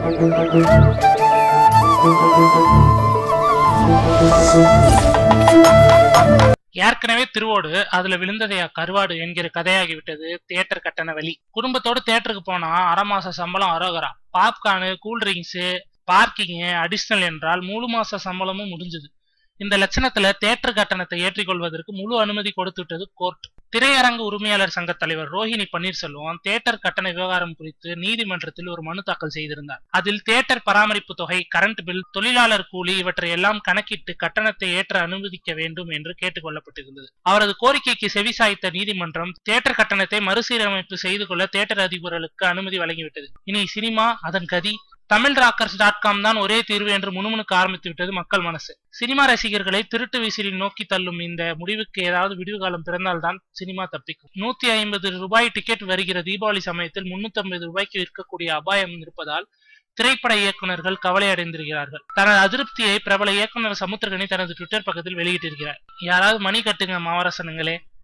ஏற்கனவே திருவோடு அதுல விழுந்ததையா கருவாடு என்கிற கதையாகிவிட்டது தியேட்டர் கட்டண வழி குடும்பத்தோட தியேட்டருக்கு போனா அரை மாச சம்பளம் அரோகரா பாப்கார்னு கூல் ட்ரிங்க்ஸ் பார்க்கிங்கு அடிஷனல் என்றால் முழு மாச சம்பளமும் முடிஞ்சது இந்த லட்சணத்துல தியேட்டர் கட்டணத்தை ஏற்றிக்கொள்வதற்கு முழு அனுமதி கொடுத்துவிட்டது கோர்ட் திரையரங்கு உரிமையாளர் சங்க தலைவர் ரோஹிணி பன்னீர்செல்வம் தியேட்டர் கட்டண விவகாரம் குறித்து நீதிமன்றத்தில் ஒரு மனு தாக்கல் செய்திருந்தார் அதில் தியேட்டர் பராமரிப்பு தொகை கரண்ட் பில் தொழிலாளர் கூலி இவற்றை எல்லாம் கணக்கிட்டு கட்டணத்தை ஏற்ற அனுமதிக்க வேண்டும் என்று கேட்டுக் கொள்ளப்பட்டிருந்தது அவரது கோரிக்கைக்கு செவிசாய்த்த நீதிமன்றம் தியேட்டர் கட்டணத்தை மறுசீரமைப்பு செய்து கொள்ள தியேட்டர் அதிபர்களுக்கு அனுமதி வழங்கிவிட்டது இனி சினிமா அதன் கதி தமிழ் ராக்கர்ஸ் டாட் காம் தான் ஒரே தீர்வு என்று முணுமுணுக்க ஆரம்பித்து விட்டது மக்கள் மனசு சினிமா ரசிகர்களை திருட்டு விசிறில் நோக்கி தள்ளும் இந்த முடிவுக்கு ஏதாவது விடிவு காலம் பிறந்தால்தான் சினிமா தப்பிக்கும் நூத்தி ஐம்பது ரூபாய் டிக்கெட் வருகிற தீபாவளி சமயத்தில் முன்னூத்தி ஐம்பது ரூபாய்க்கு விற்கக்கூடிய அபாயம் இருப்பதால் திரைப்பட இயக்குநர்கள் கவலை அடைந்திருக்கிறார்கள் தனது அதிருப்தியை பிரபல இயக்குனர் சமுத்திரகனி தனது ட்விட்டர் பக்கத்தில் வெளியிட்டிருக்கிறார் யாராவது மணி கட்டுங்க மாவரசனுங்களே